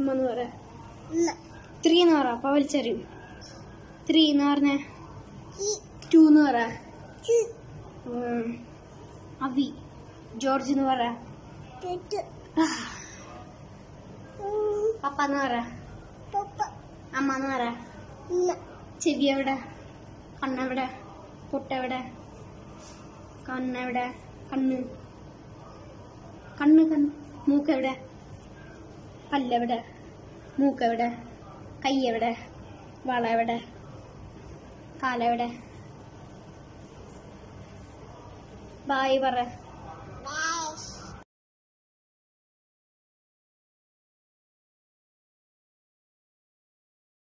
അമ്മ എന്ന് പറ ത്രീ എന്ന് പറ അപ്പൊ വലിച്ചറിയും ത്രീ എന്ന് പറഞ്ഞ ടു എന്ന് പറ ഉം. അവി ജോർജ് എന്ന് പറ പപ്പ എന്ന് പറ അമ്മ എന്ന് പറ ചെവി എവിടെ കണ്ണെവിടെ പൊട്ടെവിടെ കണ്ണെവിടെ കണ്ണ് കണ്ണ് കണ്ണ് മൂക്കെവിടെ പല്ലെവിടെ മൂക്കെവിടെ കൈ എവിടെ വള എവിടെ കാലെവിടെ ബായ് പറ